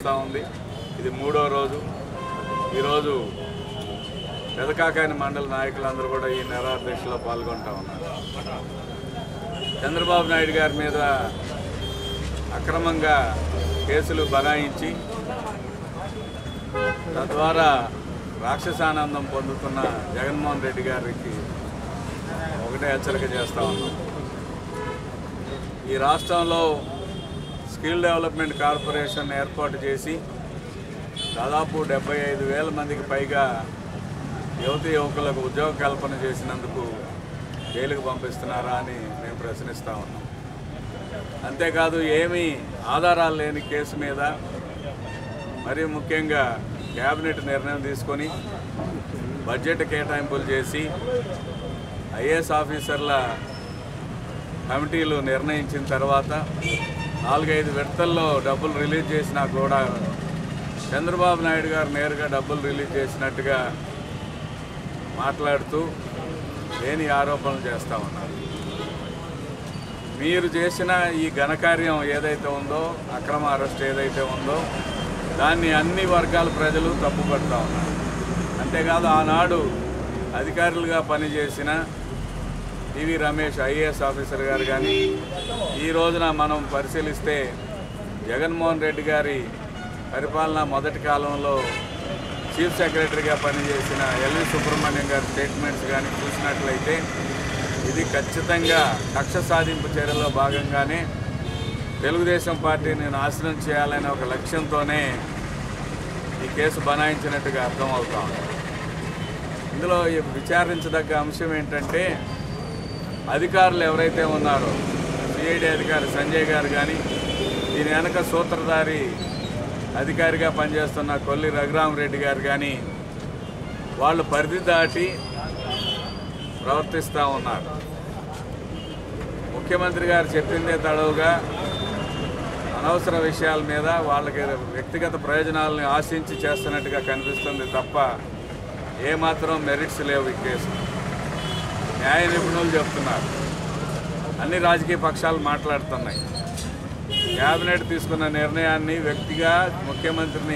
వస్తూ ఉంది ఇది మూడో రోజు ఈరోజు పెదకాకాని మండల నాయకులందరూ కూడా ఈ నిరాదీక్షలో పాల్గొంటా ఉన్నారు చంద్రబాబు నాయుడు గారి మీద అక్రమంగా కేసులు బనాయించి తద్వారా రాక్షసానందం పొందుతున్న జగన్మోహన్ రెడ్డి గారికి ఒకటే హెచ్చరిక చేస్తా ఉన్నాం ఈ రాష్ట్రంలో స్కిల్ డెవలప్మెంట్ కార్పొరేషన్ ఏర్పాటు చేసి దాదాపు డెబ్బై ఐదు వేల మందికి పైగా యువతి యువకులకు ఉద్యోగ కల్పన చేసినందుకు జైలుకు పంపిస్తున్నారా అని మేము ప్రశ్నిస్తూ ఉన్నాం అంతేకాదు ఏమీ ఆధారాలు లేని కేసు మీద మరీ ముఖ్యంగా కేబినెట్ నిర్ణయం తీసుకొని బడ్జెట్ కేటాయింపులు చేసి ఐఏఎస్ ఆఫీసర్ల కమిటీలు నిర్ణయించిన తర్వాత నాలుగైదు విడతల్లో డబ్బులు రిలీజ్ చేసినా కూడా చంద్రబాబు నాయుడు గారు నేరుగా డబ్బులు రిలీజ్ చేసినట్టుగా మాట్లాడుతూ లేని ఆరోపణలు చేస్తూ ఉన్నారు మీరు చేసిన ఈ ఘనకార్యం ఏదైతే ఉందో అక్రమ అరెస్ట్ ఏదైతే ఉందో దాన్ని అన్ని వర్గాల ప్రజలు తప్పుపడతా ఉన్నారు అంతేకాదు ఆనాడు అధికారులుగా పనిచేసిన టివి రమేష్ ఐఏఎస్ ఆఫీసర్ గారు కానీ ఈ రోజున మనం పరిశీలిస్తే జగన్మోహన్ రెడ్డి గారి పరిపాలన మొదటి కాలంలో చీఫ్ సెక్రటరీగా పనిచేసిన ఎల్వి సుబ్రహ్మణ్యం గారి స్టేట్మెంట్స్ కానీ చూసినట్లయితే ఇది ఖచ్చితంగా కక్ష సాధింపు చర్యలో భాగంగానే తెలుగుదేశం పార్టీని నాశనం చేయాలనే ఒక లక్ష్యంతోనే ఈ కేసు బనాయించినట్టుగా అర్థమవుతా ఉంది ఇందులో ఈ విచారించదగ్గ అంశం ఏంటంటే అధికారులు ఎవరైతే ఉన్నారో సిఐడి అధికారి సంజయ్ గారు కానీ దీని వెనక సూత్రధారి అధికారిగా పనిచేస్తున్న కొల్లి రఘురామరెడ్డి గారు కానీ వాళ్ళు పరిధి దాటి ప్రవర్తిస్తూ ఉన్నారు ముఖ్యమంత్రి గారు చెప్పిందే తడవుగా అనవసర విషయాల మీద వాళ్ళకి వ్యక్తిగత ప్రయోజనాలను ఆశించి చేస్తున్నట్టుగా కనిపిస్తుంది తప్ప ఏమాత్రం మెరిట్స్ లేవు ఈ కేసు న్యాయ నిపుణులు చెప్తున్నారు అన్ని రాజకీయ పక్షాలు మాట్లాడుతున్నాయి కేబినెట్ తీసుకున్న నిర్ణయాన్ని వ్యక్తిగా ముఖ్యమంత్రిని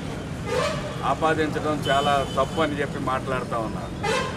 ఆపాదించడం చాలా తప్పు అని చెప్పి మాట్లాడుతూ ఉన్నారు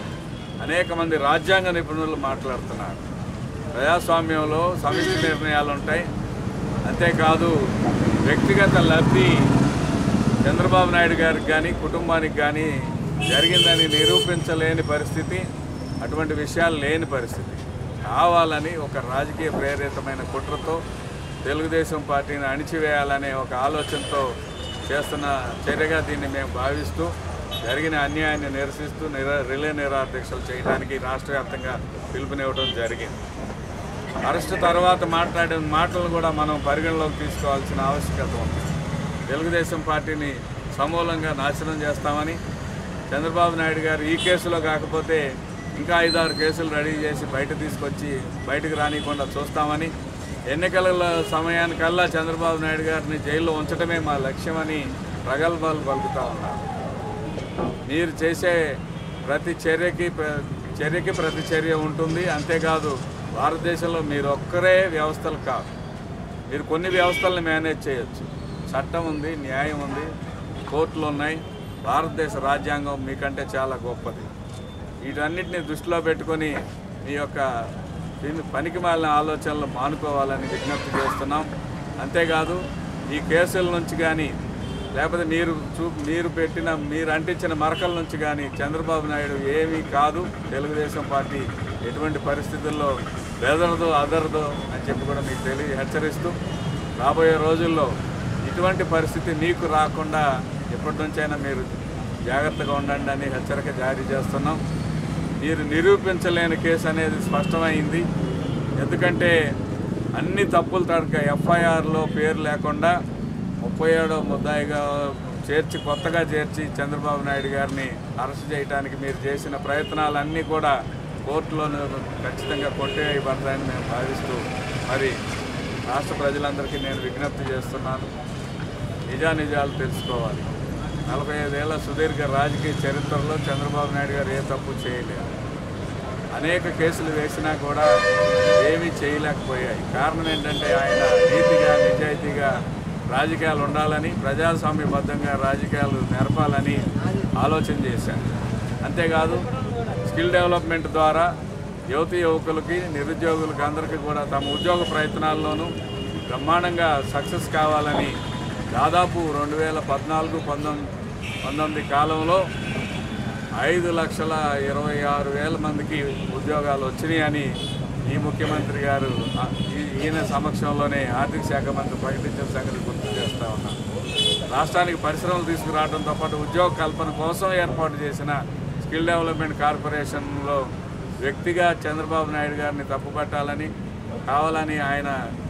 అనేక మంది రాజ్యాంగ నిపుణులు మాట్లాడుతున్నారు ప్రజాస్వామ్యంలో సమిష్టి నిర్ణయాలు ఉంటాయి అంతేకాదు వ్యక్తిగత లబ్ధి చంద్రబాబు నాయుడు గారికి కానీ కుటుంబానికి కానీ జరిగిందని నిరూపించలేని పరిస్థితి అటువంటి విషయాలు లేని పరిస్థితి కావాలని ఒక రాజకీయ ప్రేరితమైన కుట్రతో తెలుగుదేశం పార్టీని అణిచివేయాలనే ఒక ఆలోచనతో చేస్తున్న చర్యగా దీన్ని మేము భావిస్తూ జరిగిన అన్యాయాన్ని నిరసిస్తూ నిర రిలే నిరాధ్యక్షలు చేయడానికి రాష్ట్ర వ్యాప్తంగా పిలుపునివ్వడం జరిగింది అరెస్ట్ తర్వాత మాట్లాడిన మాటలు కూడా మనం పరిగణలోకి తీసుకోవాల్సిన ఆవశ్యకత ఉంది తెలుగుదేశం పార్టీని సమూలంగా నాశనం చేస్తామని చంద్రబాబు నాయుడు గారు ఈ కేసులో కాకపోతే ఇంకా ఐదారు కేసులు రెడీ చేసి బయట తీసుకొచ్చి బయటకు రానియకుండా చూస్తామని ఎన్నికల సమయానికల్లా చంద్రబాబు నాయుడు గారిని జైల్లో ఉంచడమే మా లక్ష్యమని ప్రగల్భాలు పలుకుతా ఉన్నారు మీరు చేసే ప్రతి చర్యకి ప్ర- చర్యకి ప్రతి చర్య ఉంటుంది అంతేకాదు భారతదేశంలో మీరు ఒక్కరే వ్యవస్థలు కాదు మీరు కొన్ని వ్యవస్థలను మేనేజ్ చేయొచ్చు చట్టం ఉంది న్యాయం ఉంది కోర్టులు ఉన్నాయి భారతదేశ రాజ్యాంగం మీకంటే చాలా గొప్పది వీటన్నిటిని దృష్టిలో పెట్టుకొని మీ యొక్క దీన్ని పనికి మాలిన ఆలోచనలు మానుకోవాలని విజ్ఞప్తి చేస్తున్నాం అంతేకాదు ఈ కేసుల నుంచి కానీ లేకపోతే మీరు చూ మీరు పెట్టిన మీరు అంటించిన మరకల నుంచి కానీ చంద్రబాబు నాయుడు ఏమీ కాదు తెలుగుదేశం పార్టీ ఎటువంటి పరిస్థితుల్లో బెదరదు అదరదు అని చెప్పి కూడా మీకు తెలియ హెచ్చరిస్తూ రాబోయే రోజుల్లో ఇటువంటి పరిస్థితి మీకు రాకుండా ఎప్పటి నుంచైనా మీరు జాగ్రత్తగా ఉండండి అని హెచ్చరిక జారీ చేస్తున్నాం మీరు నిరూపించలేని కేసు అనేది స్పష్టమైంది ఎందుకంటే అన్ని తప్పులు తడక ఎఫ్ఐఆర్లో పేరు లేకుండా ముప్పై ఏడో ముద్దాయిగా చేర్చి కొత్తగా చేర్చి చంద్రబాబు నాయుడు గారిని అరెస్ట్ చేయడానికి మీరు చేసిన ప్రయత్నాలన్నీ కూడా కోర్టులో ఖచ్చితంగా కొట్టేయబడతాయని మేము భావిస్తూ మరి రాష్ట్ర ప్రజలందరికీ నేను విజ్ఞప్తి చేస్తున్నాను నిజానిజాలు తెలుసుకోవాలి నలభై ఐదేళ్ల సుదీర్ఘ రాజకీయ చరిత్రలో చంద్రబాబు నాయుడు గారు ఏ తప్పు చేయలేదు అనేక కేసులు వేసినా కూడా ఏమీ చేయలేకపోయాయి కారణం ఏంటంటే ఆయన నీతిగా నిజాయితీగా రాజకీయాలు ఉండాలని ప్రజాస్వామ్యబద్ధంగా రాజకీయాలు నెరపాలని ఆలోచన చేశాను అంతేకాదు స్కిల్ డెవలప్మెంట్ ద్వారా యువతి యువకులకి నిరుద్యోగులకి అందరికీ కూడా తమ ఉద్యోగ ప్రయత్నాల్లోనూ బ్రహ్మాండంగా సక్సెస్ కావాలని దాదాపు రెండు వేల పద్నాలుగు పంతొమ్మిది పంతొమ్మిది కాలంలో ఐదు లక్షల ఇరవై ఆరు వేల మందికి ఉద్యోగాలు వచ్చినాయని ఈ ముఖ్యమంత్రి గారు ఆ, ఈ- ఈయన సమక్షంలోనే ఆర్థిక శాఖ మంత్రి ప్రకటించిన సంగతి గుర్తు చేస్తా ఉన్నాను రాష్ట్రానికి పరిశ్రమలు తీసుకురావడంతో పాటు ఉద్యోగ కల్పన కోసం ఏర్పాటు చేసిన స్కిల్ డెవలప్మెంట్ కార్పొరేషన్లో వ్యక్తిగా చంద్రబాబు నాయుడు గారిని తప్పుపట్టాలని కావాలని ఆయన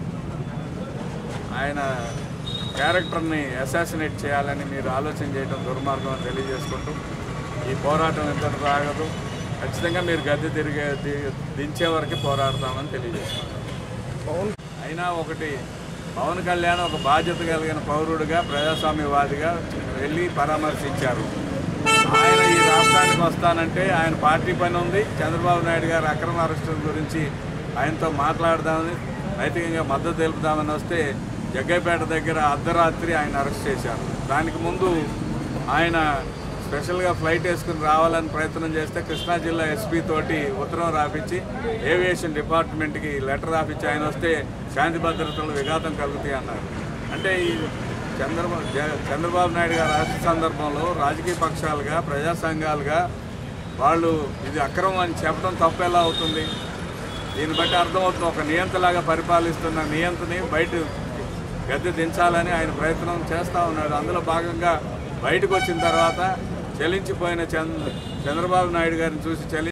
ఆయన క్యారెక్టర్ని అసాసినేట్ చేయాలని మీరు ఆలోచన చేయడం దుర్మార్గం అని తెలియజేసుకుంటూ ఈ పోరాటం ఎంత రాగదు ఖచ్చితంగా మీరు గద్దె తిరిగే ది- దించే వరకు పోరాడతామని తెలియజేసుకుంటాం అయినా ఒకటి పవన్ కళ్యాణ్ ఒక బాధ్యత కలిగిన పౌరుడిగా ప్రజాస్వామ్యవాదిగా వెళ్ళి పరామర్శించారు ఆయన ఈ రాష్ట్రానికి వస్తానంటే ఆయన పార్టీ పని ఉంది చంద్రబాబు నాయుడు గారి అక్రమ అరెస్టుల గురించి ఆయనతో మాట్లాడదామని నైతికంగా మద్దతు తెలుపుదామని వస్తే జగ్గైపేట దగ్గర అర్ధరాత్రి ఆయన అరెస్ట్ చేశారు దానికి ముందు ఆయన స్పెషల్గా ఫ్లైట్ వేసుకుని రావాలని ప్రయత్నం చేస్తే కృష్ణా జిల్లా ఎస్పీ తోటి ఉత్తరం రాపించి ఏవియేషన్ డిపార్ట్మెంట్కి లెటర్ రాపించి ఆయన వస్తే శాంతి భద్రతలు విఘాతం కలుగుతాయి అన్నారు అంటే ఈ చంద్రబాబు జ- చంద్రబాబు నాయుడు గారు రాష్ట్ర సందర్భంలో రాజకీయ పక్షాలుగా ప్రజా సంఘాలుగా వాళ్ళు ఇది అక్రమం అని చెప్పడం తప్పు ఎలా అవుతుంది దీన్ని బట్టి అర్థమవుతుంది ఒక నియంతలాగా పరిపాలిస్తున్న నియంతని బయట గద్దె దించాలని ఆయన ప్రయత్నం చేస్తూ ఉన్నాడు అందులో భాగంగా బయటకు వచ్చిన తర్వాత చలించిపోయిన చంద్ర చంద్రబాబు నాయుడు గారిని చూసి చలి